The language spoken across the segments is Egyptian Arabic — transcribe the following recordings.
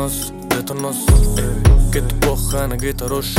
النص جيت النص جيت بخ انا جيت ارش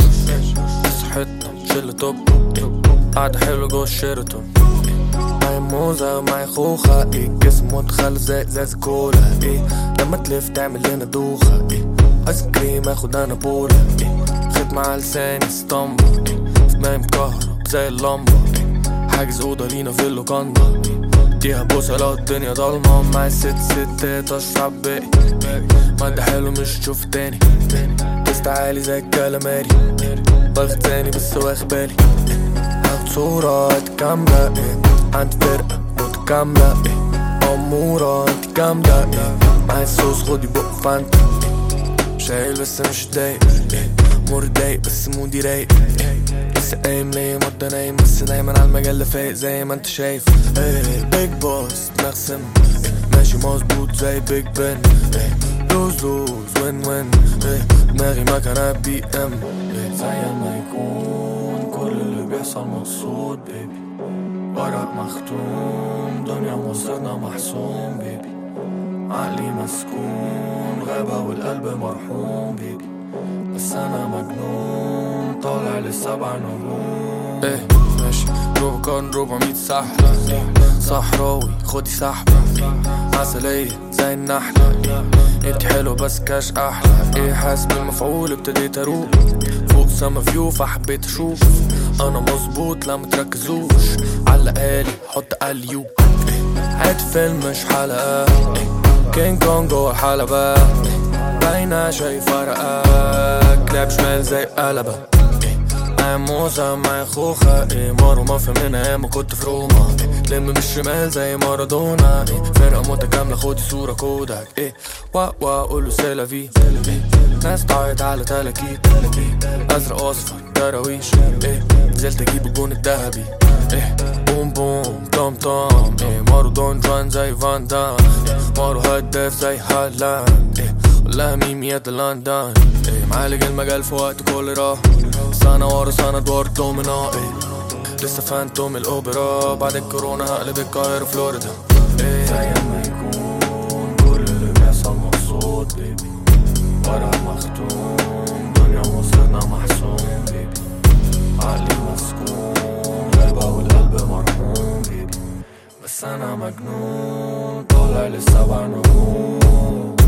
صحتنا شل توب قاعدة حلوة جوه الشيراتون معي موزة معي خوخة ايه جسم متخلف زي ازاز كولا ايه لما تلف تعمل لنا دوخة ايه ايس كريم اخد انا بولا ايه خد مع لساني اسطمبة ايه في ماي مكهرب زي اللمبة ايه حاجز اوضة لينا في اللوكاندا ايه اديها بوسة لو الدنيا ضلمة معي ست ستات اشرب باقي مادة حلو مش تشوف تاني تست عالي زي الكلاماري باخد تاني بس واخد بالي هاخد صورة كاملة ايه عند فرقة متكاملة ايه أمورة انت جامدة ايه معايا صوص خدي بق فانتا ايه شايل بس مش دايق ايه مور دايق بس مودي رايق ايه لسه قايم ليا مدة نايم بس دايما على المجلة فايق زي ما انت شايف ايه بيج بوس نغسم ايه ماشي مظبوط زي بيج بن ايه لوز لوز وين وين ايه دماغي مكنة بي ام ايه زي ما يكون كل اللي بيحصل مقصود بيبي ورق مختوم دنيا مصيرنا محسوم بيبي عقلي مسكون غابة والقلب مرحوم بيبي بس انا مجنون طالع للسبع نجوم ايه ماشي روبكون 400 سحلة صحراوي خدي سحبة عسلية زي النحلة انت حلو بس كاش احلى ايه حاسس بالمفعول ابتديت اروق فوق سما فيو فحبيت اشوف انا مظبوط لا متركزوش علقالي حط اليو عيد فيلم مش حلقة كينج كونج جوه الحلبة باينة شايف ورقة كلاب شمال زي قلبة معايا موزة معايا خوخة ايه مارو ما فهم من ايام ما كنت في روما إيه لم من الشمال زي مارادونا ايه فرقة متكاملة خدي صورة كودك ايه وا وا قوله سيلافي إيه ناس طايت على تلاكيت ازرق واصفر دراويش ايه نزلت اجيب الجون الذهبي ايه بوم بوم توم توم ايه مارو دون جوان زي فان دام إيه مارو هداف زي هالاند ايه والله ميميات لندن ايه معالج المجال في وقت كل راح سنة ورا سنة ادوار دومينو ايه لسه فانتوم الاوبرا بعد الكورونا هقلب القاهرة فلوريدا ايه زي ما يكون كل اللي بيحصل مقصود بيبي ورق مختوم دنيا مصيرنا محسوم بيبي عقلي مسكون غابة والقلب مرحوم بيبي بس انا مجنون طالع للسبع نجوم